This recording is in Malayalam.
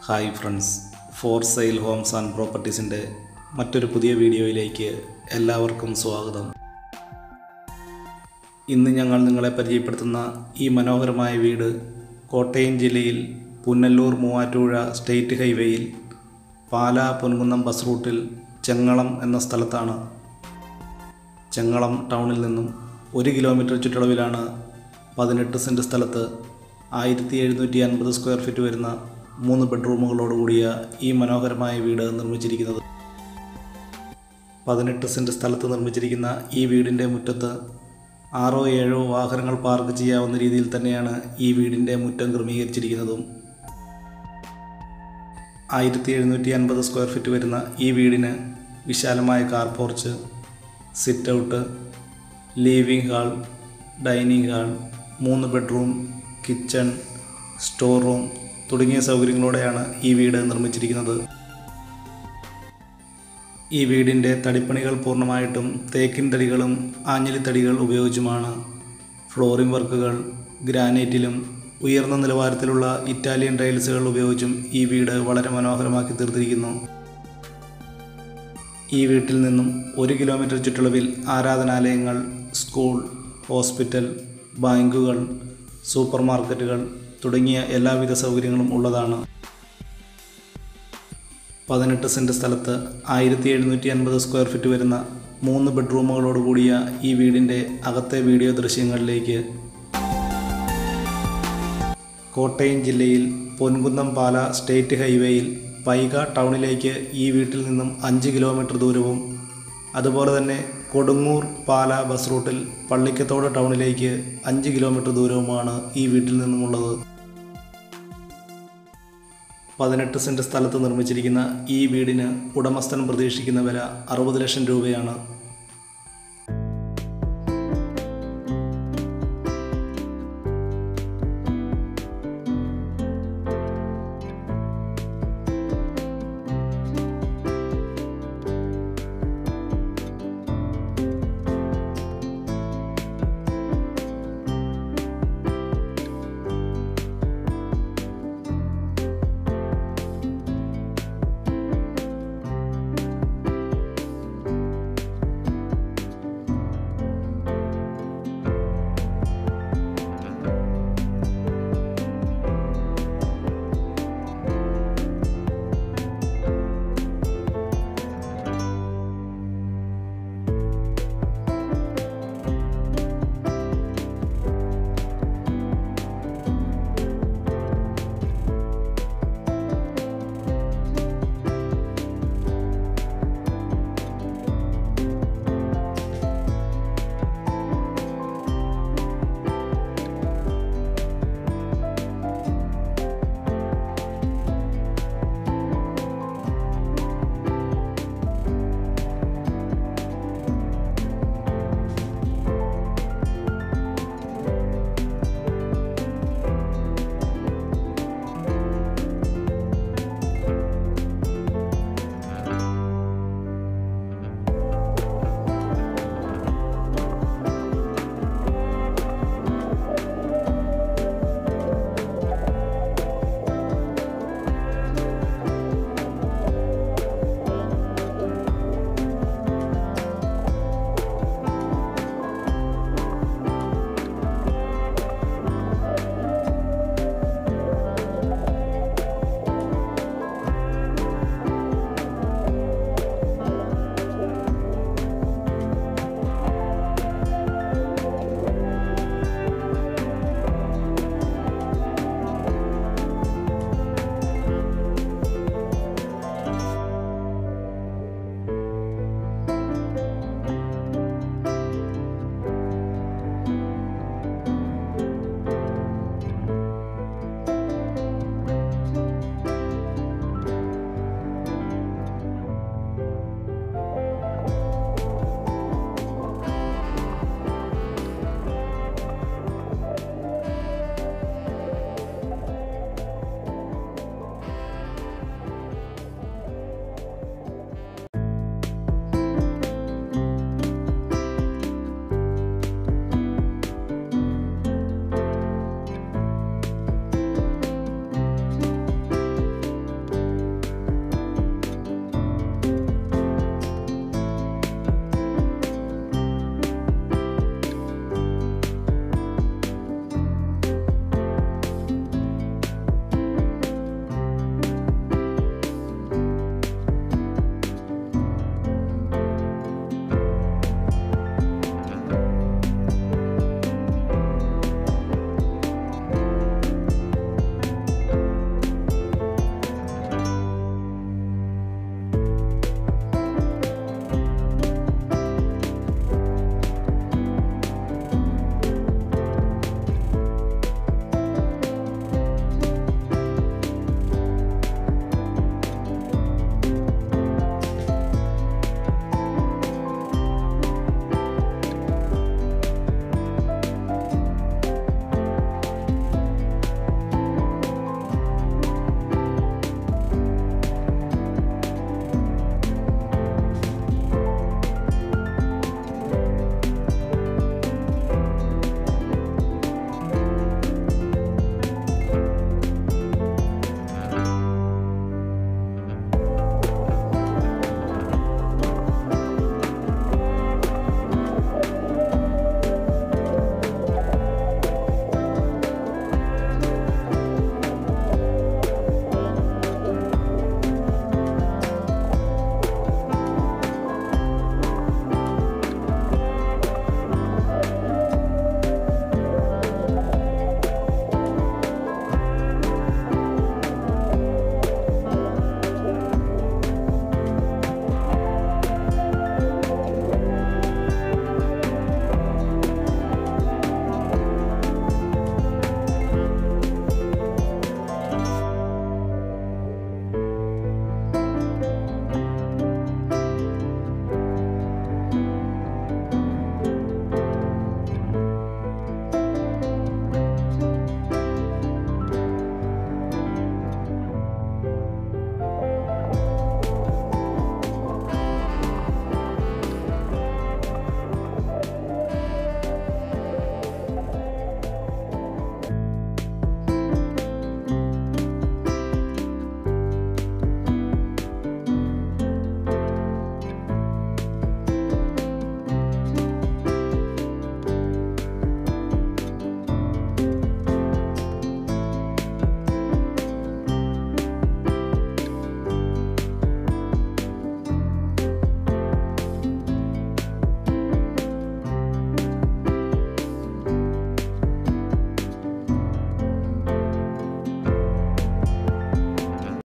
hi friends for sale homes and പ്രോപ്പർട്ടീസിൻ്റെ മറ്റൊരു പുതിയ വീഡിയോയിലേക്ക് എല്ലാവർക്കും സ്വാഗതം ഇന്ന് ഞങ്ങൾ നിങ്ങളെ പരിചയപ്പെടുത്തുന്ന ഈ മനോഹരമായ വീട് കോട്ടയം ജില്ലയിൽ പുന്നല്ലൂർ മൂവാറ്റുപുഴ സ്റ്റേറ്റ് ഹൈവേയിൽ പാലാ പൊൻകുന്നം ബസ് റൂട്ടിൽ ചെങ്ങളം എന്ന സ്ഥലത്താണ് ചെങ്ങളം ടൗണിൽ നിന്നും ഒരു കിലോമീറ്റർ ചുറ്റളവിലാണ് പതിനെട്ട് സെൻറ്റ് സ്ഥലത്ത് ആയിരത്തി എഴുന്നൂറ്റി അൻപത് സ്ക്വയർ ഫീറ്റ് വരുന്ന മൂന്ന് ബെഡ്റൂമുകളോട് കൂടിയ ഈ മനോഹരമായ വീട് നിർമ്മിച്ചിരിക്കുന്നത് പതിനെട്ട് സെൻറ്റ് സ്ഥലത്ത് നിർമ്മിച്ചിരിക്കുന്ന ഈ വീടിൻ്റെ മുറ്റത്ത് ആറോ ഏഴോ വാഹനങ്ങൾ പാർക്ക് ചെയ്യാവുന്ന രീതിയിൽ തന്നെയാണ് ഈ വീടിൻ്റെ മുറ്റം ക്രമീകരിച്ചിരിക്കുന്നതും ആയിരത്തി എഴുന്നൂറ്റി അൻപത് സ്ക്വയർ ഫീറ്റ് വരുന്ന ഈ വീടിന് വിശാലമായ car porch sit out living hall dining hall മൂന്ന് ബെഡ്റൂം കിച്ചൺ സ്റ്റോർ റൂം തുടങ്ങിയ സൗകര്യങ്ങളോടെയാണ് ഈ വീട് നിർമ്മിച്ചിരിക്കുന്നത് ഈ വീടിൻ്റെ തടിപ്പണികൾ പൂർണ്ണമായിട്ടും തേക്കിൻ തടികളും ആഞ്ഞിലി തടികൾ ഉപയോഗിച്ചുമാണ് ഫ്ലോറിംഗ് വർക്കുകൾ ഗ്രാനൈറ്റിലും ഉയർന്ന നിലവാരത്തിലുള്ള ഇറ്റാലിയൻ ടൈൽസുകൾ ഉപയോഗിച്ചും ഈ വീട് വളരെ മനോഹരമാക്കി തീർത്തിരിക്കുന്നു ഈ വീട്ടിൽ നിന്നും ഒരു കിലോമീറ്റർ ചുറ്റളവിൽ ആരാധനാലയങ്ങൾ സ്കൂൾ ഹോസ്പിറ്റൽ ബാങ്കുകൾ സൂപ്പർ മാർക്കറ്റുകൾ തുടങ്ങിയ എല്ലാവിധ സൗകര്യങ്ങളും ഉള്ളതാണ് പതിനെട്ട് സെൻറ്റ് സ്ഥലത്ത് ആയിരത്തി എഴുന്നൂറ്റി അൻപത് സ്ക്വയർ ഫീറ്റ് വരുന്ന മൂന്ന് ബെഡ്റൂമുകളോട് കൂടിയ ഈ വീടിൻ്റെ അകത്തെ വീഡിയോ ദൃശ്യങ്ങളിലേക്ക് കോട്ടയം ജില്ലയിൽ പൊൻകുന്നം പാല സ്റ്റേറ്റ് ഹൈവേയിൽ പൈക ടൗണിലേക്ക് ഈ വീട്ടിൽ നിന്നും അഞ്ച് കിലോമീറ്റർ ദൂരവും അതുപോലെ തന്നെ കൊടുങ്ങൂർ പാല ബസ് റൂട്ടിൽ പള്ളിക്കത്തോട് ടൗണിലേക്ക് അഞ്ച് കിലോമീറ്റർ ദൂരവുമാണ് ഈ വീട്ടിൽ നിന്നുമുള്ളത് പതിനെട്ട് സെൻറ്റ് സ്ഥലത്ത് നിർമ്മിച്ചിരിക്കുന്ന ഈ വീടിന് ഉടമസ്ഥൻ പ്രതീക്ഷിക്കുന്ന വില അറുപത് ലക്ഷം രൂപയാണ്